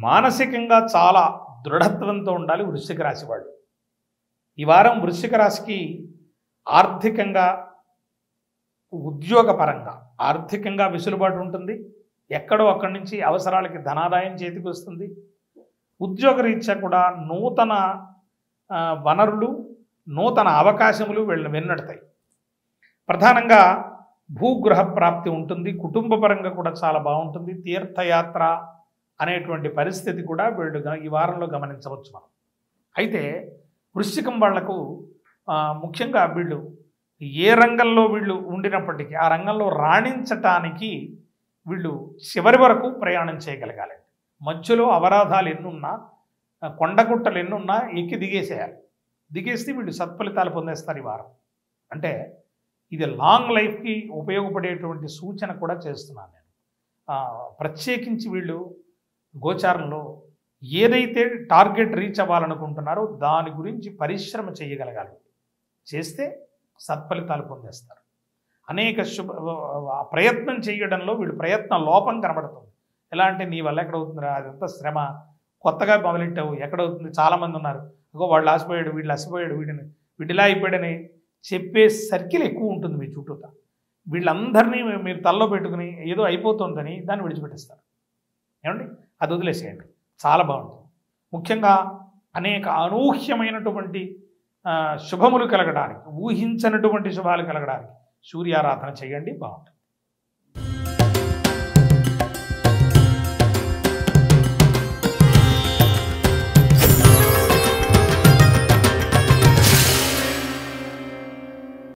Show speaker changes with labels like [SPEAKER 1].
[SPEAKER 1] మానసికంగా చాలా దృఢత్వంతో ఉండాలి వృశ్చిక రాశి వాళ్ళు ఈ వారం వృశ్చిక రాశికి ఆర్థికంగా ఉద్యోగపరంగా ఆర్థికంగా వెసులుబాటు ఉంటుంది ఎక్కడో అక్కడి నుంచి అవసరాలకి ధనాదాయం చేతికి వస్తుంది ఉద్యోగరీత్యా కూడా నూతన ఆ, వనరులు నూతన అవకాశములు వీళ్ళని వెన్నడతాయి ప్రధానంగా భూగృహ ప్రాప్తి ఉంటుంది కుటుంబ పరంగా కూడా చాలా బాగుంటుంది తీర్థయాత్ర అనేటువంటి పరిస్థితి కూడా వీళ్ళు గ- ఈ వారంలో గమనించవచ్చు మనం అయితే వృశ్చికం వాళ్లకు ఆ, ముఖ్యంగా వీళ్ళు ఏ రంగంలో వీళ్ళు ఉండినప్పటికీ ఆ రంగంలో రాణించటానికి వీళ్ళు చివరి వరకు ప్రయాణం చేయగలగాలి మధ్యలో అవరాధాలు ఎన్నున్నా ఆ, కొండగుట్టలు ఎన్నున్నా ఎక్కి దిగేసేయాలి దిగేస్తే వీళ్ళు సత్ఫలితాలు పొందేస్తారు ఈ వారం అంటే ఇది లాంగ్ లైఫ్కి ఉపయోగపడేటువంటి సూచన కూడా చేస్తున్నాను నేను ఆ, ప్రత్యేకించి వీళ్ళు గోచారంలో ఏదైతే టార్గెట్ రీచ్ అవ్వాలనుకుంటున్నారో దాని గురించి పరిశ్రమ చేయగలగాలి చేస్తే సత్ఫలితాలు పొందేస్తారు అనేక శుభ ఆ ప్రయత్నం చేయడంలో వీడు ప్రయత్న లోపం కనబడుతుంది ఎలా అంటే నీ వల్ల ఎక్కడ అవుతుందిరా అదంతా శ్రమ కొత్తగా మొదలెట్టావు ఎక్కడవుతుంది చాలామంది ఉన్నారు అగో వాళ్ళు ఆసిపోయాడు వీళ్ళు ఆసిపోయాడు వీడిని వీడిలా అయిపోయాడని చెప్పే సర్కిల్ ఎక్కువ ఉంటుంది మీ చుట్టూత వీళ్ళందరినీ మీరు తల్లో పెట్టుకుని ఏదో అయిపోతుందని దాన్ని విడిచిపెట్టేస్తారు ఏమండి అది వదిలేసేయండి చాలా బాగుంటుంది ముఖ్యంగా అనేక అనూహ్యమైనటువంటి ఆ, శుభములు కలగడానికి ఊహించనటువంటి శుభాలు కలగడానికి సూర్యారాధన చేయండి బాగుంటుంది